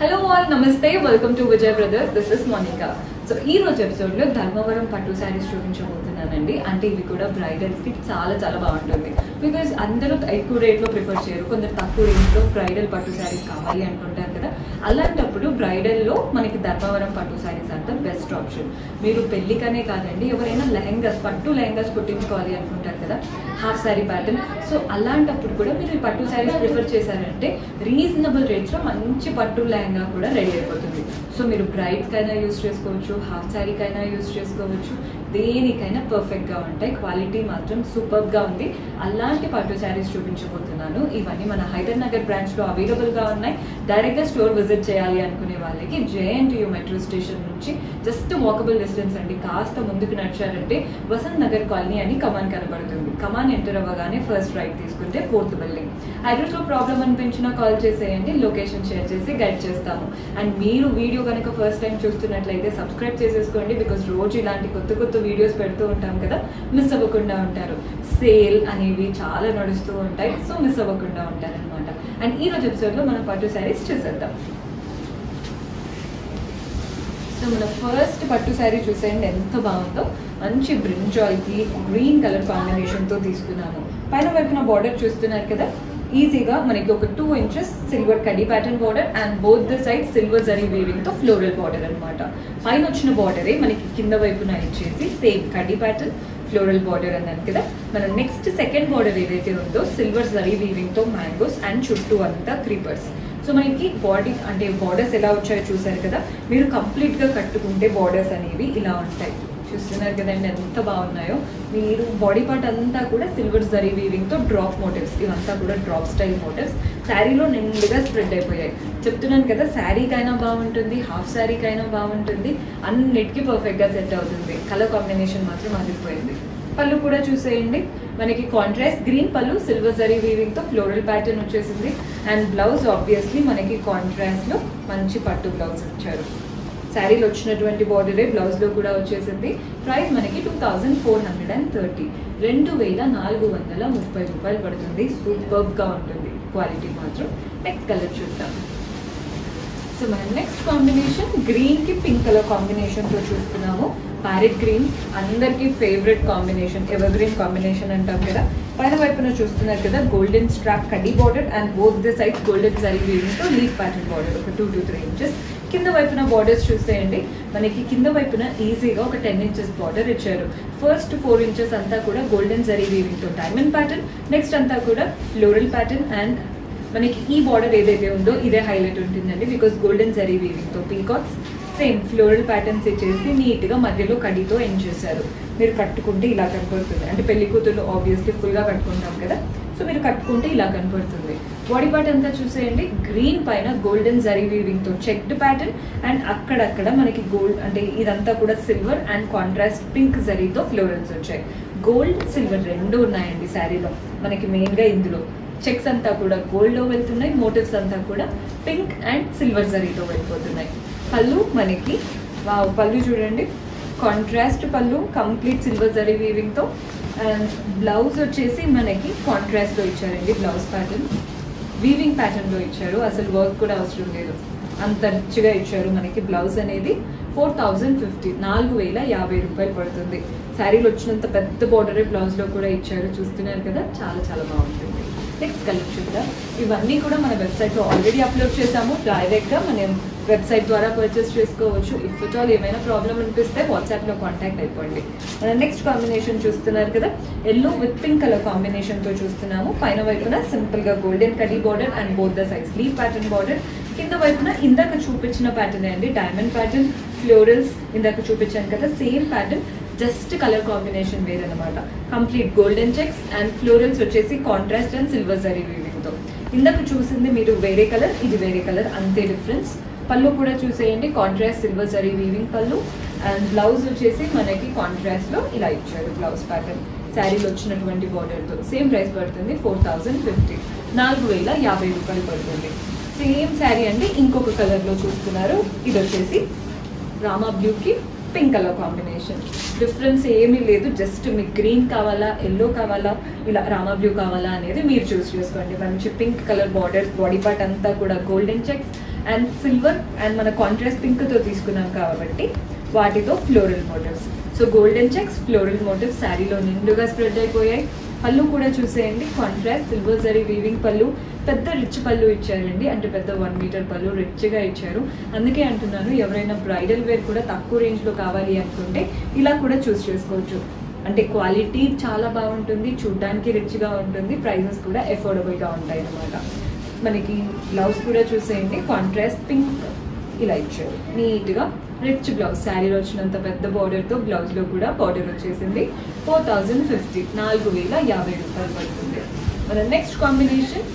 hello all నమస్తే welcome to Vijay brothers this is Monika so ఈ రోజు ఎపిసోడ్ లో ధర్మవరం పట్టు శారీస్ చూపించబోతున్నానండి అంటే ఇవి కూడా బ్రైడల్స్ కి చాలా చాలా బాగుంటుంది బికాస్ అందరూ ఎక్కువ రేట్ లో ప్రిఫర్ చేయరు కొందరు తక్కువ రేంజ్ లో బ్రైడల్ పట్టు శారీస్ కావాలి అనుకుంటారు కదా అలాంటప్పుడు బ్రైడల్ లో మనకి ధర్మవరం పట్టు శారీస్ అంతా బెస్ట్ ఆప్షన్ మీరు పెళ్లికనే కాదండి ఎవరైనా లెహంగాస్ పట్టు లెహంగాస్ కుట్టించుకోవాలి అనుకుంటారు కదా హాఫ్ శారీ ప్యాటర్న్ సో అలాంటప్పుడు కూడా మీరు ఈ పట్టు శారీస్ ప్రిఫర్ చేశారంటే రీజనబుల్ రేట్స్ లో మంచి పట్టు లెహంగా కూడా రెడీ అయిపోతుంది సో మీరు బ్రైడ్స్ కైనా యూస్ చేసుకోవచ్చు హాఫ్ శారీకైనా యూస్ చేసుకోవచ్చు దేనికైనా పర్ఫెక్ట్ గా ఉంటాయి క్వాలిటీ మాత్రం సూపర్ గా ఉంది అలాంటి పట్టు శారీస్ చూపించబోతున్నాను ఇవన్నీ మన హైదర్ నగర్ బ్రాంచ్ లో అవైలబుల్ గా ఉన్నాయి డైరెక్ట్ గా స్టోర్ విజిట్ చేయాలి అనుకునే వాళ్ళకి జేఎన్టీయూ మెట్రో స్టేషన్ నుంచి జస్ట్ వాకబుల్ డిస్టెన్స్ అండి కాస్త ముందుకు నడిచారంటే వసంత్ నగర్ కాలనీ అని కమాన్ కనబడుతుంది కమాన్ ఎంటర్ అవ్వగానే ఫస్ట్ రైట్ తీసుకుంటే ఫోర్త్ బిల్డింగ్ అడ్రస్ లో ప్రాబ్లం అనిపించినా కాల్ చేసేయండి లొకేషన్ షేర్ చేసి గైడ్ చేస్తాము అండ్ మీరు వీడియో కనుక ఫస్ట్ టైం చూస్తున్నట్లయితే సబ్స్క్రైబ్ చేసేసుకోండి బికాస్ రోజు ఇలాంటి కొత్త కొత్త వీడియోస్ పెడుతూ ఉంటాం కదా మిస్ అవ్వకుండా ఉంటారు సేల్ అనేవి చాలా నడుస్తూ ఉంటాయి సో మిస్ అవ్వకుండా ఉంటారు అనమాట అండ్ ఈ రోజు ఎపిసోడ్ లో మనం పట్టు శారీస్ చూసేద్దాం సో మన ఫస్ట్ పట్టు శారీ చూసేయండి ఎంత బాగుందో మంచి బ్రింజాల్ కి గ్రీన్ కలర్ కాంబినేషన్ తో తీసుకున్నాను పైన వైపున బార్డర్ చూస్తున్నారు కదా ఈజీగా మనకి ఒక టూ ఇంచెస్ సిల్వర్ కడీ pattern border and both the side silver zari weaving తో ఫ్లోరల్ బార్డర్ అనమాట పైన వచ్చిన బార్డరే మనకి కింద వైపున ఇచ్చేసి సేమ్ కడీ ప్యాటర్న్ ఫ్లోరల్ బార్డర్ అన్నాను కదా మన నెక్స్ట్ సెకండ్ బార్డర్ ఏదైతే ఉందో సిల్వర్ జరీ వీవింగ్ తో మ్యాంగోస్ అండ్ చుట్టూ అంతా క్రీపర్స్ సో మనకి బాడీ అంటే బార్డర్స్ ఎలా వచ్చాయో చూసారు కదా మీరు కంప్లీట్ గా కట్టుకుంటే బార్డర్స్ అనేవి ఇలా ఉంటాయి చూస్తున్నారు కదండి ఎంత బాగున్నాయో మీరు బాడీ పార్ట్ అంతా కూడా సిల్వర్ జరీ వీవింగ్ తో డ్రాప్ మోటివ్స్ ఇవంతా కూడా డ్రాప్ స్టైల్ మోటివ్స్ శారీలో నిండుగా స్ప్రెడ్ అయిపోయాయి చెప్తున్నాను కదా శారీకైనా బాగుంటుంది హాఫ్ శారీకైనా బాగుంటుంది అన్నిటికీ పర్ఫెక్ట్ గా సెట్ అవుతుంది కలర్ కాంబినేషన్ మాత్రం అదిరిపోయింది పళ్ళు కూడా చూసేయండి మనకి కాంట్రాస్ట్ గ్రీన్ పళ్ళు సిల్వర్ జరీ వీవింగ్ తో ఫ్లోరల్ ప్యాటర్న్ వచ్చేసింది అండ్ బ్లౌజ్ ఆబ్వియస్లీ మనకి కాంట్రాస్ట్ లో మంచి పట్టు బ్లౌజ్ ఇచ్చారు శారీలో వచ్చినటువంటి బార్డరే బ్లౌజ్ లో కూడా వచ్చేసింది ప్రైస్ మనకి two thousand four hundred and thirty రెండు వేల నాలుగు వందల ముప్పై రూపాయలు పడుతుంది సూపర్బ్ గా ఉంటుంది క్వాలిటీ మాత్రం నెక్స్ట్ కలర్ చూద్దాం సో మనం నెక్స్ట్ కాంబినేషన్ గ్రీన్ కి పింక్ కలర్ కాంబినేషన్ తో చూస్తున్నాము ప్యారెట్ గ్రీన్ అందరికి favourite combination evergreen combination అంటాం కదా పైన వైపున చూస్తున్నారు కదా గోల్డెన్ స్ట్రాప్ కడీ border and both the sides golden zari weaving తో లీఫ్ ప్యాటర్న్ బార్డర్ ఒక టూ టు త్రీ ఇంచెస్ కింద వైపున బార్డర్స్ చూసేయండి మనకి కింద వైపున ఈజీగా ఒక టెన్ ఇంచెస్ బార్డర్ ఇచ్చారు ఫస్ట్ ఫోర్ ఇంచెస్ అంతా కూడా గోల్డెన్ జరీ వీవింగ్ తో డైమండ్ ప్యాటర్న్ నెక్స్ట్ అంతా కూడా ఫ్లోరల్ ప్యాటర్న్ అండ్ మనకి ఈ బార్డర్ ఏదైతే ఉందో ఇదే హైలైట్ ఉంటుందండి బికాస్ గోల్డెన్ జరీ వీవింగ్ తో పీకాక్స్ సేమ్ ఫ్లోరల్ ప్యాటర్న్స్ ఇచ్చేసి నీట్ గా మధ్యలో కడితో ఎండ్ చేశారు మీరు కట్టుకుంటే ఇలా కనపడుతుంది అంటే పెళ్లి కూతురు ఆబ్వియస్లీ ఫుల్ గా కట్టుకుంటాం కదా సో మీరు కట్టుకుంటే ఇలా కనపడుతుంది బాడీ పార్ట్ అంతా చూసేయండి గ్రీన్ పైన గోల్డెన్ జరీ వీవింగ్ తో చెక్డ్ ప్యాటర్న్ అండ్ అక్కడక్కడ మనకి గోల్డ్ అంటే ఇదంతా కూడా సిల్వర్ అండ్ కాంట్రాస్ట్ పింక్ జరీతో ఫ్లోరల్స్ వచ్చాయి గోల్డ్ సిల్వర్ రెండు ఉన్నాయండి శారీలో మనకి మెయిన్ గా ఇందులో చెక్స్ అంతా కూడా గోల్డ్ లో వెళ్తున్నాయి మోటివ్స్ అంతా కూడా పింక్ అండ్ సిల్వర్ జరీతో వెళ్ళిపోతున్నాయి పళ్ళు మనకి వావ్ పళ్ళు చూడండి కాంట్రాస్ట్ పళ్ళు కంప్లీట్ సిల్వర్ జరీ వీవింగ్ తో అండ్ బ్లౌజ్ వచ్చేసి మనకి కాంట్రాస్ట్ లో ఇచ్చారండి బ్లౌజ్ ప్యాటర్న్ వీవింగ్ ప్యాటర్న్ లో ఇచ్చారు అసలు వర్క్ కూడా అవసరం లేదు అంత రిచ్గా ఇచ్చారు మనకి బ్లౌజ్ అనేది ఫోర్ థౌజండ్ ఫిఫ్టీ నాలుగు వేల యాభై రూపాయలు పడుతుంది శారీలో వచ్చినంత పెద్ద బార్డర్ బ్లౌజ్ లో కూడా ఇచ్చారు చూస్తున్నారు కదా చాలా చాలా బాగుంటుంది నెక్స్ట్ కలర్ చూద్దాం ఇవన్నీ కూడా మన వెబ్సైట్ లో ఆల్రెడీ అప్లోడ్ చేసాము డైరెక్ట్ గా మనం వెబ్సైట్ ద్వారా పర్చేస్ చేసుకోవచ్చు ఇఫ్ ఇట్ ఆల్ ఏమైనా ప్రాబ్లం అనిపిస్తే వాట్సాప్ లో కాంటాక్ట్ అయిపోండి మన నెక్స్ట్ కాంబినేషన్ చూస్తున్నారు కదా yellow with pink colour combination తో చూస్తున్నాము పైన వైపున సింపుల్ గా గోల్డెన్ కడీ బార్డర్ అండ్ బోత్ ద సైజ్ లీవ్ ప్యాటర్న్ బార్డర్ కింద వైపున ఇందాక చూపించిన ప్యాటర్న్ అండి డైమండ్ ప్యాటర్న్ ఫ్లోరల్స్ ఇందాక చూపించాను కదా same pattern just colour combination వేరనమాట complete golden checks and florals వచ్చేసి contrast and silver zari weaving తో ఇందాక చూసింది మీరు వేరే కలర్ ఇది వేరే కలర్ అంతే డిఫరెన్స్ పళ్ళు కూడా చూసేయండి కాంట్రాస్ట్ సిల్వర్ జరీ వీవింగ్ పళ్ళు అండ్ బ్లౌజ్ వచ్చేసి మనకి కాంట్రాస్ట్ లో ఇలా ఇచ్చారు బ్లౌజ్ ప్యాటర్న్ శారీలో వచ్చినటువంటి బార్డర్ తో సేమ్ ప్రైస్ పడుతుంది ఫోర్ థౌజండ్ ఫిఫ్టీ నాలుగు వేల యాభై రూపాయలు పడుతుంది సేమ్ శారీ అండి ఇంకొక కలర్ లో చూస్తున్నారు ఇది వచ్చేసి రామా బ్లూ కి పింక్ కలర్ కాంబినేషన్ డిఫరెన్స్ ఏమీ లేదు జస్ట్ మీకు గ్రీన్ కావాలా ఎల్లో కావాలా ఇలా రామా బ్లూ కావాలా అనేది మీరు చూస్ చేసుకోండి మంచి pink colour border body part అంతా కూడా golden checks and silver and మన కాంట్రాస్ట్ పింక్తో తీసుకున్నాం కాబట్టి వాటితో floral motifs so golden checks floral motifs శారీలో నిండుగా స్ప్రెడ్ అయిపోయాయి పళ్ళు కూడా చూసేయండి కాంట్రాస్ట్ సిల్వర్ జరీ వీవింగ్ పళ్ళు పెద్ద రిచ్ పళ్ళు ఇచ్చారండి అంటే పెద్ద వన్ మీటర్ పళ్ళు రిచ్గా ఇచ్చారు అందుకే అంటున్నాను ఎవరైనా బ్రైడల్ వేర్ కూడా తక్కువ రేంజ్లో కావాలి అనుకుంటే ఇలా కూడా చూస్ చేసుకోవచ్చు అంటే క్వాలిటీ చాలా బాగుంటుంది చూడ్డానికి రిచ్గా ఉంటుంది ప్రైజెస్ కూడా అఫోర్డబుల్గా ఉంటాయి అన్నమాట మనకి బ్లౌజ్ కూడా చూసేయండి కాంట్రాస్ట్ పింక్ ఇలా ఇచ్చారు నీట్గా రిచ్ బ్లౌజ్ శారీలో వచ్చినంత పెద్ద బార్డర్తో బ్లౌజ్లో కూడా బార్డర్ వచ్చేసింది ఫోర్ థౌజండ్ ఫిఫ్టీ నాలుగు వేల యాభై రూపాయలు పడుతుంది మన నెక్స్ట్ కాంబినేషన్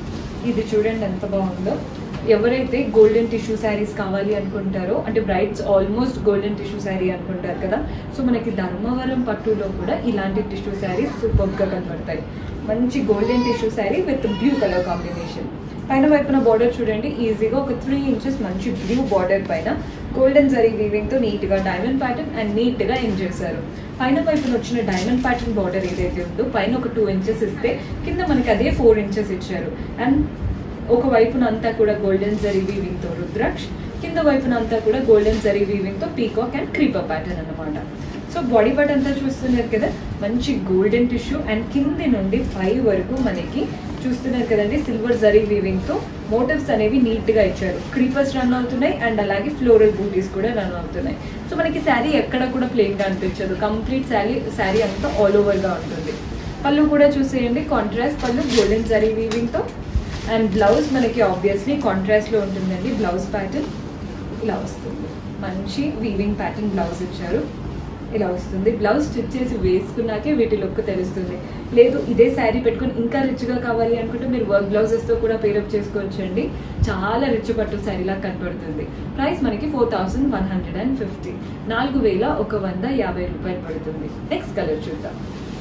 ఇది చూడండి ఎంత బాగుందో ఎవరైతే గోల్డెన్ టిష్యూ శారీస్ కావాలి అనుకుంటారో అంటే brides almost golden tissue sari అనుకుంటారు కదా సో మనకి ధర్మవరం పట్టులో కూడా ఇలాంటి టిష్యూ శారీస్ సూపర్గా కనపడతాయి మంచి golden tissue sari with blue colour combination పైన వైపున బార్డర్ చూడండి ఈజీగా ఒక త్రీ ఇంచెస్ మంచి బ్లూ బార్డర్ పైన గోల్డెన్ జరీ వీవింగ్ తో నీట్ గా డైమండ్ ప్యాటర్న్ అండ్ నీట్ గా ఎండ్ చేశారు పైన వైపున వచ్చిన డైమండ్ ప్యాటర్న్ బార్డర్ ఏదైతే ఉందో పైన ఒక టూ ఇంచెస్ ఇస్తే కింద మనకి అదే ఫోర్ ఇంచెస్ ఇచ్చారు అండ్ ఒక వైపున అంతా కూడా గోల్డెన్ జరీ వీవింగ్ తో రుద్రాక్ష్ కింద వైపున అంతా కూడా గోల్డెన్ జరీ వీవింగ్ తో పీకాక్ అండ్ క్రీపర్ ప్యాటర్న్ అన్నమాట సో బాడీ పార్ట్ అంతా చూస్తున్నారు కదా మంచి గోల్డెన్ టిష్యూ అండ్ కింది నుండి పై వరకు మనకి చూస్తున్నారు కదండి సిల్వర్ జరీ వీవింగ్ తో మోటివ్స్ అనేవి నీట్ గా ఇచ్చారు క్రీపర్స్ రన్ అవుతున్నాయి అండ్ అలాగే ఫ్లోరల్ బూటీస్ కూడా రన్ అవుతున్నాయి సో మనకి శారీ ఎక్కడ కూడా ప్లెయిన్ గా అనిపించదు కంప్లీట్ శారీ శారీ అంతా ఆల్ ఓవర్ గా ఉంటుంది పళ్ళు కూడా చూసేయండి కాంట్రాస్ట్ పళ్ళు గోల్డెన్ జరీ వీవింగ్ తో అండ్ బ్లౌజ్ మనకి ఆబ్వియస్లీ కాంట్రాస్ట్ లో ఉంటుందండి బ్లౌజ్ ప్యాటర్న్ ఇలా వస్తుంది మంచి వీవింగ్ ప్యాటర్న్ బ్లౌజ్ ఇచ్చారు ఇలా వస్తుంది బ్లౌజ్ స్టిచ్ చేసి వేసుకున్నాకే వీటి లుక్ తెలుస్తుంది లేదు ఇదే శారీ పెట్టుకుని ఇంకా రిచ్గా కావాలి అనుకుంటే మీరు వర్క్ బ్లౌజెస్తో కూడా పేరప్ చేసుకోవచ్చండి చాలా రిచ్ పట్టు శారీలా కనపడుతుంది ప్రైస్ మనకి four thousand one hundred and fifty నాలుగు వేల ఒక వంద యాభై రూపాయలు పడుతుంది నెక్స్ట్ కలర్ చూద్దాం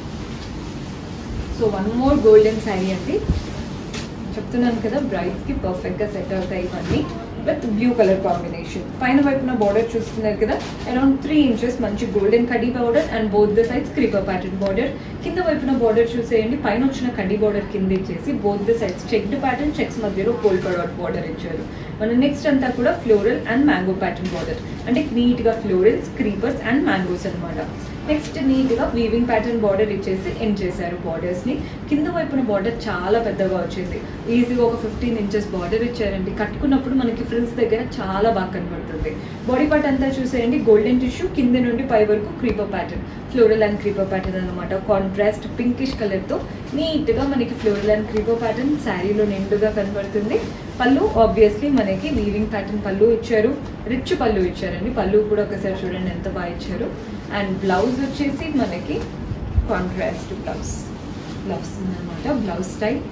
so one more golden sari అండి చెప్తున్నాను కదా బ్రైడ్స్ కి పర్ఫెక్ట్ గా సెట్ అవుతాయి ఇవన్నీ విత్ బ్లూ కలర్ కాంబినేషన్ పైన వైపున బార్డర్ చూస్తున్నారు కదా అరౌండ్ త్రీ ఇంచెస్ మంచి గోల్డెన్ కడ్డీ border and both the sides creeper pattern border కింద వైపున బార్డర్ చూసేయండి పైన వచ్చిన కడ్డీ బార్డర్ కింద ఇచ్చేసి both the sides checked pattern checks మధ్యలో పోల్ కడౌట్ బార్డర్ ఇచ్చారు మన నెక్స్ట్ అంతా కూడా floral and mango pattern border అంటే నీట్ గా ఫ్లోరల్స్ క్రీపర్స్ అండ్ మ్యాంగోస్ అనమాట నెక్స్ట్ నీట్ గా వీవింగ్ ప్యాటర్న్ బార్డర్ ఇచ్చేసి ఎండ్ చేశారు బార్డర్స్ ని కింద వైపున బార్డర్ చాలా పెద్దగా వచ్చింది ఈజీగా ఒక ఫిఫ్టీన్ ఇంచెస్ బార్డర్ ఇచ్చారండి కట్టుకున్నప్పుడు మనకి ఫ్రిల్స్ దగ్గర చాలా బాగా కనబడుతుంది బాడీ పార్ట్ అంతా చూసేయండి గోల్డెన్ టిష్యూ కింద నుండి పై వరకు creeper pattern floral and creeper pattern అనమాట కాంట్రాస్ట్ పింకిష్ కలర్ తో నీట్ గా మనకి ఫ్లోరల్ అండ్ క్రీపర్ ప్యాటర్న్ శారీలో నిండుగా కనబడుతుంది పళ్ళు ఆబ్వియస్లీ మనకి వీవింగ్ ప్యాటర్న్ పళ్ళు ఇచ్చారు రిచ్ పళ్ళు ఇచ్చారండి పళ్ళు కూడా ఒకసారి చూడండి ఎంత బాగా ఇచ్చారు అండ్ బ్లౌజ్ వచ్చేసి మనకి కాంట్రాస్ట్ బ్లౌజ్ బ్లౌజ్ అనమాట బ్లౌజ్ స్టైల్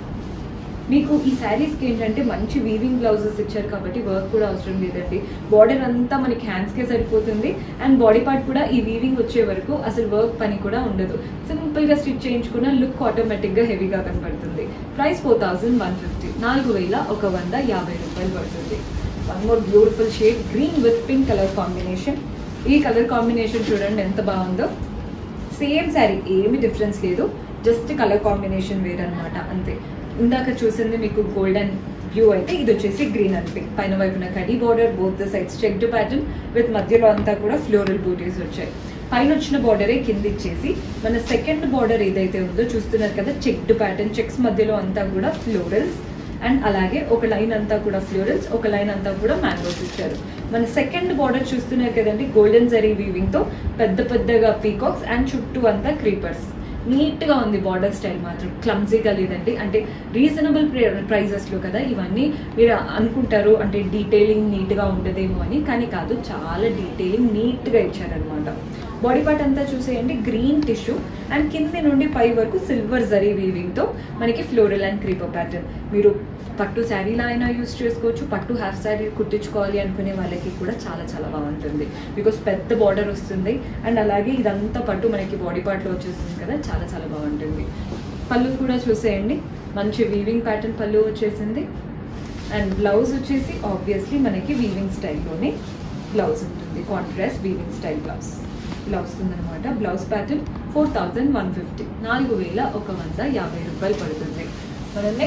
మీకు ఈ శారీస్కి ఏంటంటే మంచి వీవింగ్ బ్లౌజెస్ ఇచ్చారు కాబట్టి వర్క్ కూడా అవసరం లేదండి బార్డర్ అంతా మనకి హ్యాండ్స్కే సరిపోతుంది అండ్ బాడీ పార్ట్ కూడా ఈ వీవింగ్ వచ్చే వరకు అసలు వర్క్ పని కూడా ఉండదు సింపుల్గా స్టిచ్ చేయించుకున్న లుక్ ఆటోమేటిక్గా హెవీగా కనపడుతుంది price four thousand one fifty నాలుగు వేల ఒక వంద యాభై రూపాయలు పడుతుంది one more beautiful shade green with pink colour combination ఈ కలర్ కాంబినేషన్ చూడండి ఎంత బాగుందో సేమ్ శారీ ఏమి డిఫరెన్స్ లేదు జస్ట్ కలర్ కాంబినేషన్ వేర్ అనమాట అంతే ఇందాక చూసింది మీకు గోల్డెన్ బ్లూ అయితే ఇది వచ్చేసి గ్రీన్ అండ్ పింక్ పైన వైపున కడీ border both the sides checked pattern with మధ్యలో అంతా కూడా ఫ్లోరల్ బూటీస్ వచ్చాయి పైన వచ్చిన బార్డరే కింద ఇచ్చేసి మన సెకండ్ బార్డర్ ఏదైతే ఉందో చూస్తున్నారు కదా చెక్డ్ ప్యాటర్న్ చెక్స్ మధ్యలో అంతా కూడా ఫ్లోరల్స్ అండ్ అలాగే ఒక లైన్ అంతా కూడా ఫ్లోరల్స్ ఒక లైన్ అంతా కూడా మ్యాంగోస్ ఇచ్చారు మన సెకండ్ బార్డర్ చూస్తున్నారు కదండి గోల్డెన్ జరీ వీవింగ్ తో పెద్ద పెద్దగా పీకాక్స్ అండ్ చుట్టూ అంతా క్రీపర్స్ నీట్ గా ఉంది బార్డర్ స్టైల్ మాత్రం క్లమ్జీగా లేదండి అంటే రీజనబుల్ ప్రైజెస్ లో కదా ఇవన్నీ మీరు అనుకుంటారు అంటే డీటెయిలింగ్ నీట్ గా ఉండదేమో అని కానీ కాదు చాలా డీటెయిలింగ్ నీట్ గా ఇచ్చారనమాట బాడీ పార్ట్ అంతా చూసేయండి గ్రీన్ టిష్యూ అండ్ కింది నుండి పై వరకు సిల్వర్ జరీ వీవింగ్ తో మనకి ఫ్లోరల్ అండ్ క్రీపర్ ప్యాటర్న్ మీరు పట్టు శారీలా అయినా యూస్ చేసుకోవచ్చు పట్టు హాఫ్ శారీ కుట్టించుకోవాలి అనుకునే వాళ్ళకి కూడా చాలా చాలా బాగుంటుంది బికాస్ పెద్ద బార్డర్ వస్తుంది అండ్ అలాగే ఇదంతా పట్టు మనకి బాడీ పార్ట్లో వచ్చేస్తుంది కదా చాలా చాలా బాగుంటుంది పళ్ళు కూడా చూసేయండి మంచి వీవింగ్ ప్యాటర్న్ పళ్ళు వచ్చేసింది అండ్ బ్లౌజ్ వచ్చేసి ఆబ్వియస్లీ మనకి వీవింగ్ స్టైల్లోనే బ్లౌజ్ ఉంటుంది కాంట్రాస్ట్ వీవింగ్ స్టైల్ బ్లౌజ్ ఇలా వస్తుందన్నమాట blouse pattern four thousand one fifty నాలుగు వేల ఒక వంద యాభై రూపాయలు పడుతుంది మన నెక్స్ట్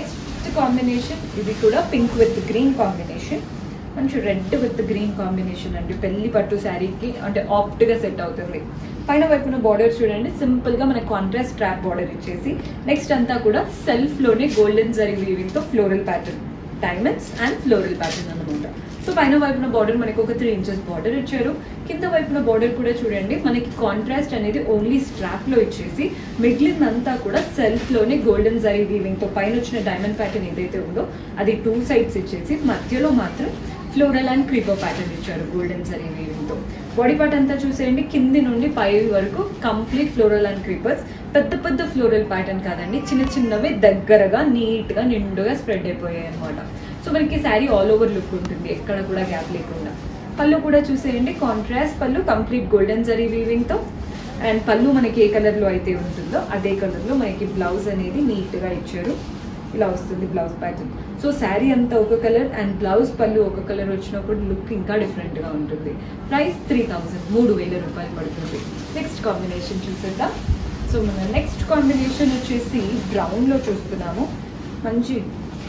నెక్స్ట్ కాంబినేషన్ ఇది కూడా పింక్ విత్ గ్రీన్ కాంబినేషన్ మంచి రెడ్ విత్ గ్రీన్ కాంబినేషన్ అండి పెళ్లి పట్టు శారీకి అంటే ఆప్ట్ గా సెట్ అవుతుంది పైన వైపున బార్డర్ చూడండి సింపుల్ గా మనకి కాంట్రాస్ట్ స్ట్రాప్ బార్డర్ ఇచ్చేసి నెక్స్ట్ అంతా కూడా సెల్ఫ్ లోనే గోల్డెన్ జరీ వీవింగ్ తో floral pattern diamonds and floral pattern అనమాట సో పైన వైపున బార్డర్ మనకి ఒక త్రీ ఇంచెస్ బార్డర్ ఇచ్చారు కింద వైపున బార్డర్ కూడా చూడండి మనకి కాంట్రాస్ట్ అనేది ఓన్లీ స్ట్రాప్ లో ఇచ్చేసి మిగిలినంతా కూడా సెల్ఫ్ లోనే గోల్డెన్ జరీ వీవింగ్ తో పైన వచ్చిన డైమండ్ ప్యాటర్న్ ఏదైతే ఉందో అది టూ సైడ్స్ ఇచ్చేసి మధ్యలో మాత్రం ఫ్లోరల్ అండ్ క్రీపర్ ప్యాటర్న్ ఇచ్చారు గోల్డెన్ జరీ వీవింగ్ తో బాడీ పార్ట్ అంతా చూసేయండి కింది నుండి పై వరకు కంప్లీట్ ఫ్లోరల్ అండ్ క్రీపర్స్ పెద్ద పెద్ద ఫ్లోరల్ ప్యాటర్న్ కాదండి చిన్న చిన్నవి దగ్గరగా నీట్ గా నిండుగా స్ప్రెడ్ అయిపోయాయి అనమాట సో మనకి శారీ ఆల్ ఓవర్ లుక్ ఉంటుంది ఎక్కడ కూడా గ్యాప్ లేకుండా పళ్ళు కూడా చూసేయండి కాంట్రాస్ట్ పళ్ళు కంప్లీట్ గోల్డెన్ జరీ వీవింగ్ తో అండ్ పళ్ళు మనకి ఏ కలర్ లో అయితే ఉంటుందో అదే కలర్ లో మనకి బ్లౌజ్ అనేది నీట్ గా ఇచ్చారు ఇలా వస్తుంది బ్లౌజ్ ప్యాటర్న్ సో శారీ అంతా ఒక కలర్ అండ్ బ్లౌజ్ పళ్ళు ఒక కలర్ వచ్చినప్పుడు లుక్ ఇంకా డిఫరెంట్ గా ఉంటుంది ప్రైస్ త్రీ థౌసండ్ మూడు వేల రూపాయలు పడుతుంది నెక్స్ట్ కాంబినేషన్ చూసేద్దాం సో మన నెక్స్ట్ కాంబినేషన్ వచ్చేసి బ్రౌన్ లో చూస్తున్నాము మంచి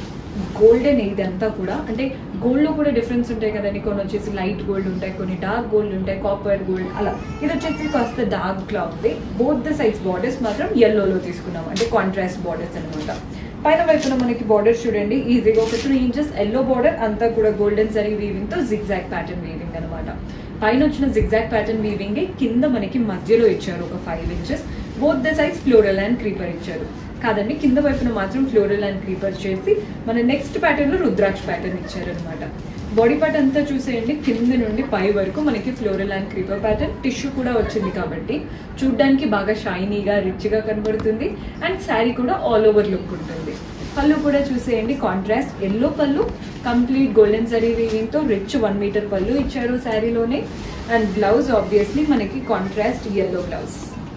గోల్డెన్ ఇదంతా కూడా అంటే గోల్డ్ లో కూడా డిఫరెన్స్ ఉంటాయి కదండి కొన్ని వచ్చేసి లైట్ గోల్డ్ ఉంటాయి కొన్ని డార్క్ గోల్డ్ ఉంటాయి కాపర్ గోల్డ్ అలా ఇది వచ్చేసి కాస్త డార్క్ లా ఉంది బోత్ ద సైడ్స్ బార్డర్స్ మాత్రం ఎల్లోలో తీసుకున్నాం అంటే కాంట్రాస్ట్ బార్డర్స్ అనమాట పైన వైపున మనకి బార్డర్ చూడండి ఈజీగా ఒక త్రీ ఇంచెస్ ఎల్లో బార్డర్ అంతా కూడా గోల్డెన్ సరీ వీవింగ్ తో జిగ్జాగ్ ప్యాటర్న్ వీవింగ్ అనమాట పైన వచ్చిన జిగ్జాగ్ ప్యాటర్న్ వీవింగ్ కింద మనకి మధ్యలో ఇచ్చారు ఒక five inches both the sides floral and creeper ఇచ్చారు కాదండి కింద వైపున మాత్రం ఫ్లోరల్ అండ్ క్రీపర్ చేసి మన నెక్స్ట్ ప్యాటర్న్ లో రుద్రాక్ష ప్యాటర్న్ ఇచ్చారు అనమాట బాడీ పార్ట్ అంతా చూసేయండి కింద నుండి పై వరకు మనకి floral and creeper pattern tissue కూడా వచ్చింది కాబట్టి చూడ్డానికి బాగా షైనీగా రిచ్ గా కనబడుతుంది అండ్ శారీ కూడా ఆల్ ఓవర్ లుక్ ఉంటుంది పళ్ళు కూడా చూసేయండి contrast yellow pallu complete golden zari weaving తో రిచ్ వన్ మీటర్ పళ్ళు ఇచ్చారు శారీలోనే అండ్ బ్లౌజ్ ఆబ్వియస్లీ మనకి కాంట్రాస్ట్ ఎల్లో బ్లౌజ్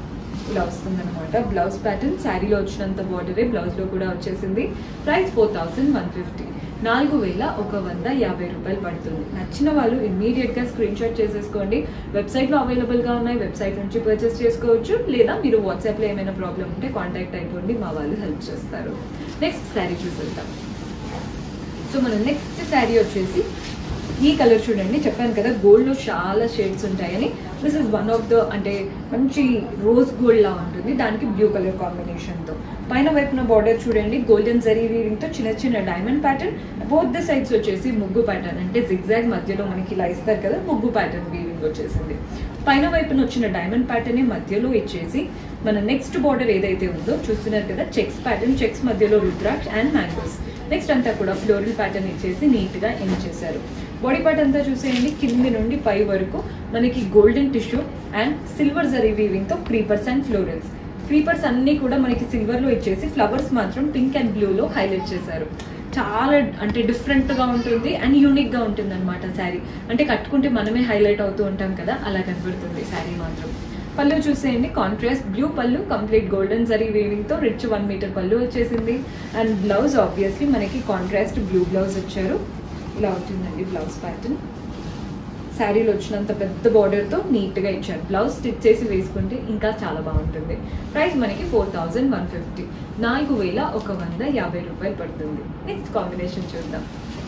ఇలా వస్తుంది అనమాట బ్లౌజ్ ప్యాటర్న్ శారీలో వచ్చినంత బార్డరే బ్లౌజ్ లో కూడా వచ్చేసింది price four thousand one fifty నాలుగు వేల ఒక వంద యాభై రూపాయలు పడుతుంది నచ్చిన వాళ్ళు ఇమ్మీడియట్ గా స్క్రీన్ షాట్ చేసేసుకోండి వెబ్సైట్ లో అవైలబుల్ గా ఉన్నాయి వెబ్సైట్ నుంచి పర్చేస్ చేసుకోవచ్చు లేదా మీరు వాట్సాప్ లో ఏమైనా ప్రాబ్లం ఉంటే కాంటాక్ట్ అయిపోండి మా వాళ్ళు హెల్ప్ చేస్తారు నెక్స్ట్ శారీ చూసేద్దాం సో మన నెక్స్ట్ శారీ వచ్చేసి ఈ కలర్ చూడండి చెప్పాను కదా గోల్డ్ లో చాలా షేడ్స్ ఉంటాయని this is one of the అంటే మంచి రోజ్ గోల్డ్ లా ఉంటుంది దానికి బ్లూ కలర్ కాంబినేషన్ తో పైన వైపున బార్డర్ చూడండి గోల్డెన్ జరీ వీవింగ్ తో చిన్న చిన్న diamond pattern both the sides వచ్చేసి ముగ్గు ప్యాటర్న్ అంటే జిగ్జాగ్ మధ్యలో మనకి ఇలా ఇస్తారు కదా ముగ్గు ప్యాటర్న్ వీవింగ్ వచ్చేసింది పైన వైపున వచ్చిన డైమండ్ ప్యాటర్న్ మధ్యలో ఇచ్చేసి మన నెక్స్ట్ బార్డర్ ఏదైతే ఉందో చూస్తున్నారు కదా చెక్స్ ప్యాటర్న్ చెక్స్ మధ్యలో రుద్రాక్ష అండ్ మ్యాంగోస్ నెక్స్ట్ అంతా కూడా ఫ్లోరల్ ప్యాటర్న్ ఇచ్చేసి నీట్ గా ఎండ్ చేశారు బాడీ పార్ట్ అంతా చూసేయండి కింది నుండి పై వరకు మనకి golden tissue and silver zari weaving తో క్రీపర్స్ అండ్ ఫ్లోరల్స్ క్రీపర్స్ అన్ని కూడా మనకి సిల్వర్ లో ఇచ్చేసి ఫ్లవర్స్ మాత్రం పింక్ అండ్ బ్లూ లో హైలైట్ చేశారు చాలా అంటే డిఫరెంట్ గా ఉంటుంది అండ్ యూనిక్ గా ఉంటుంది అనమాట శారీ అంటే కట్టుకుంటే మనమే హైలైట్ అవుతూ ఉంటాం కదా అలా కనబడుతుంది శారీ మాత్రం పళ్ళు చూసేయండి contrast blue pallu complete golden zari weaving తో రిచ్ వన్ మీటర్ పళ్ళు వచ్చేసింది అండ్ బ్లౌజ్ ఆబ్వియస్లీ మనకి కాంట్రాస్ట్ బ్లూ బ్లౌజ్ వచ్చారు ఇలా ఉంటుందండి బ్లౌజ్ ప్యాటర్న్ శారీలో వచ్చినంత పెద్ద border తో నీట్ గా ఇచ్చారు బ్లౌజ్ స్టిచ్ చేసి వేసుకుంటే ఇంకా చాలా బాగుంటుంది ప్రైస్ మనకి ఫోర్ థౌజండ్ వన్ ఫిఫ్టీ నాలుగు వేల ఒక వంద యాభై రూపాయలు పడుతుంది నెక్స్ట్ కాంబినేషన్ చూద్దాం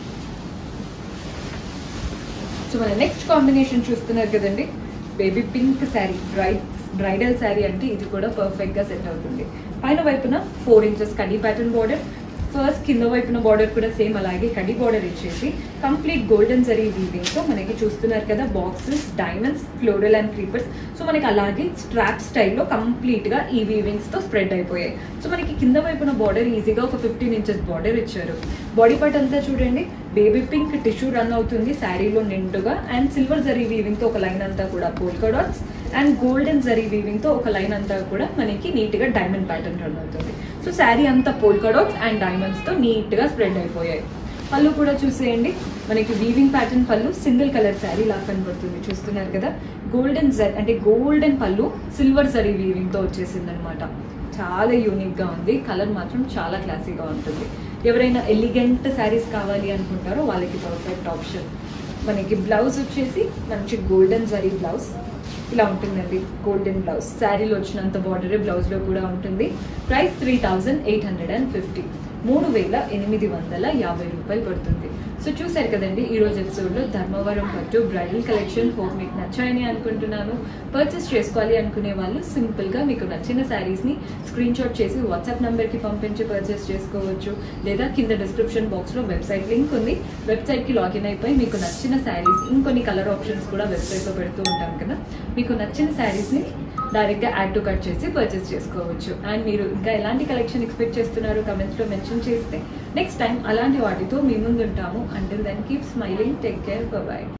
సో మన నెక్స్ట్ కాంబినేషన్ చూస్తున్నారు కదండి baby pink sari bride bridal sari అంటే ఇది కూడా పర్ఫెక్ట్ గా సెట్ అవుతుంది పైన వైపున ఫోర్ ఇంచెస్ కడీ ప్యాటర్న్ బార్డర్ ఫస్ట్ కింద వైపున బార్డర్ కూడా సేమ్ అలాగే కడి బార్డర్ ఇచ్చేసి కంప్లీట్ గోల్డెన్ జరీ వీవింగ్ తో మనకి చూస్తున్నారు కదా boxes diamonds floral and creepers so మనకి అలాగే స్ట్రాప్ స్టైల్లో కంప్లీట్ గా ఈ వీవింగ్స్ తో స్ప్రెడ్ అయిపోయాయి సో మనకి కింద వైపున బార్డర్ ఈజీగా ఒక ఫిఫ్టీన్ ఇంచెస్ బార్డర్ ఇచ్చారు బాడీ పార్ట్ అంతా చూడండి బేబీ పింక్ టిష్యూ రన్ అవుతుంది శారీలో నిండుగా అండ్ సిల్వర్ జరీ వీవింగ్ తో ఒక లైన్ అంతా కూడా polka dots and golden zari weaving తో ఒక లైన్ అంతా కూడా మనకి నీట్ గా డైమండ్ ప్యాటర్న్ రన్ అవుతుంది సో శారీ అంతా పోల్కా డాట్స్ అండ్ డైమండ్స్ తో నీట్ గా స్ప్రెడ్ అయిపోయాయి పళ్ళు కూడా చూసేయండి మనకి weaving pattern pallu single colour sari లా కనబడుతుంది చూస్తున్నారు కదా గోల్డెన్ జరీ అంటే గోల్డెన్ పళ్ళు సిల్వర్ జరీ వీవింగ్ తో వచ్చేసింది అనమాట చాలా యూనిక్ గా ఉంది కలర్ మాత్రం చాలా క్లాసీగా ఉంటుంది ఎవరైనా ఎలిగెంట్ శారీస్ కావాలి అనుకుంటారో వాళ్ళకి పర్ఫెక్ట్ ఆప్షన్ మనకి బ్లౌజ్ వచ్చేసి మంచి గోల్డెన్ జరీ బ్లౌజ్ ఇలా ఉంటుందండి గోల్డెన్ బ్లౌజ్ శారీలో వచ్చినంత బార్డరే బ్లౌజ్ లో కూడా ఉంటుంది price three thousand eight hundred and fifty మూడు వేల ఎనిమిది వందల యాభై రూపాయలు పడుతుంది సో చూసారు కదండి ఈ రోజు ఎపిసోడ్లో ధర్మవరం పట్టు బ్రైడల్ కలెక్షన్ హోప్ మీకు నచ్చాయని అనుకుంటున్నాను పర్చేస్ చేసుకోవాలి అనుకునే వాళ్ళు సింపుల్గా మీకు నచ్చిన శారీస్ని స్క్రీన్ షాట్ చేసి వాట్సాప్ నెంబర్కి పంపించి పర్చేస్ చేసుకోవచ్చు లేదా కింద డిస్క్రిప్షన్ బాక్స్లో వెబ్సైట్ లింక్ ఉంది వెబ్సైట్కి లాగిన్ అయిపోయి మీకు నచ్చిన శారీస్ ఇంకొన్ని కలర్ ఆప్షన్స్ కూడా వెబ్సైట్లో పెడుతూ ఉంటాం కదా మీకు నచ్చిన శారీస్ని డైరెక్ట్గా యాడ్ టు కట్ చేసి పర్చేస్ చేసుకోవచ్చు అండ్ మీరు ఇంకా ఎలాంటి కలెక్షన్ ఎక్స్పెక్ట్ చేస్తున్నారు కమెంట్స్లో మెన్షన్ చేస్తే నెక్స్ట్ టైం అలాంటి వాటితో మీ ముందు ఉంటాము until then keep smiling take care bye